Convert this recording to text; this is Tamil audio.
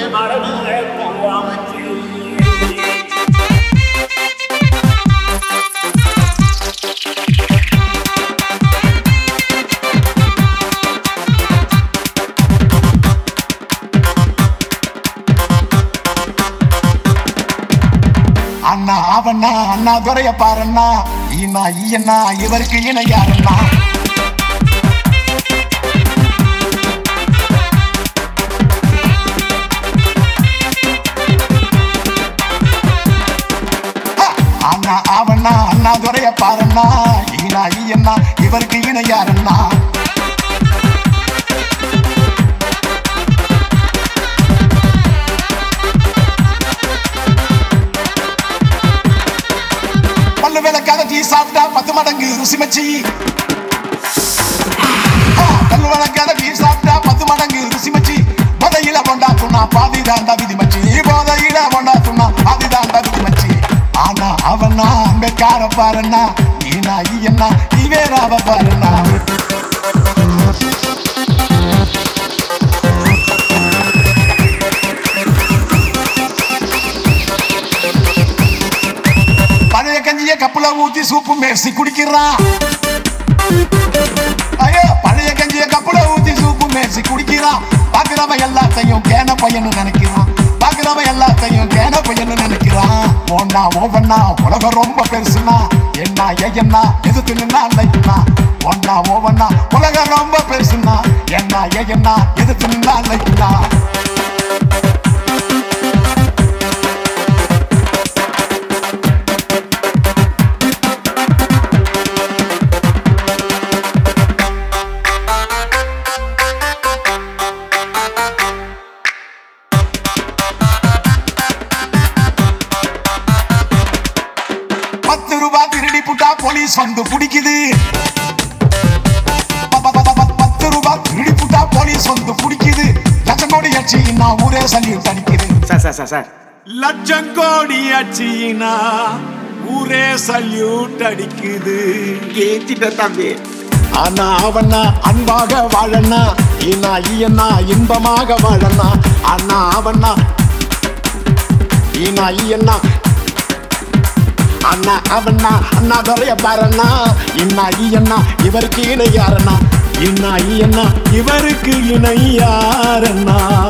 அண்ணா அவண்ணா அண்ணா துறைய பாருண்ணா ஈனா ஈயண்ணா இவருக்கு இணை யாருண்ணா ஹ! அண்ணா அவண்ணா அண்ணா துறைய பாருண்ணா ஈனா ஈயண்ணா இவருக்கு இணை யாருண்ணா பல்லு விளக்காத டீ சாப்பிட்டா பத்து மடங்கு ருசி மச்சி ஆ, பல்லு விளக்காத டீ சாப்பிட்டா பத்து மடங்கு ருசி மச்சி போதையில கொண்டா சொன்னா பாதி தாண்டா விதி மச்சி போதையில கொண்டா சொன்னா பாதி தாண்டா விதி மச்சி ஆனா அவனா அங்க கார பாருண்ணா ஈனா ஈயண்ணா இவேராவ பாருண்ணா பழைய கஞ்சிய கப்புல ஊத்தி சூப்பு மேசி குடிக்கிறான் ஐயோ பழைய கஞ்சிய கப்புல ஊத்தி சூப்பு மேசி குடிக்கிறான் பாக்குறவன் எல்லாத்தையும் கேன பையனு நினைக்கிறான் பாக்குறவன் எல்லாத்தையும் கேன பையனு நினைக்கிறான் ஓண்டா ஓவண்ணா உலகம் ரொம்ப பெருசுனா என்ன ஏன்னா எதிர்த்து நின்னா லைட்னா ஓண்டா ஓவண்ணா உலகம் ரொம்ப பெருசுனா என்ன ஏன்னா எதிர்த்து நின்னா லைட்னா பத்து ரூபாய் திருடி புட்டா போலீஸ் வந்து பிடிக்குது ப- ப- ப- ப- பத்து ரூபாய் திருடி புட்டா போலீஸ் வந்து பிடிக்குது லட்சம் கோடி அடிச்சு நான் ஊரே சல்லி தடிக்குது சார் சார் சார் சார் லட்சம் கோடி அச்சினா ஊரே சல்யூட் அடிக்குது ஏத்திட்ட தம்பி ஆனா அவனா அன்பாக வாழனா ஈனா ஈயனா இன்பமாக வாழனா அண்ணா அவனா ஈனா ஈயனா அண்ணா அவனா அண்ணா துறைய பாருண்ணா இன்னா ஈயண்ணா இவருக்கு இணை யாருண்ணா இன்னா ஈயண்ணா இவருக்கு இணை யாரண்ணா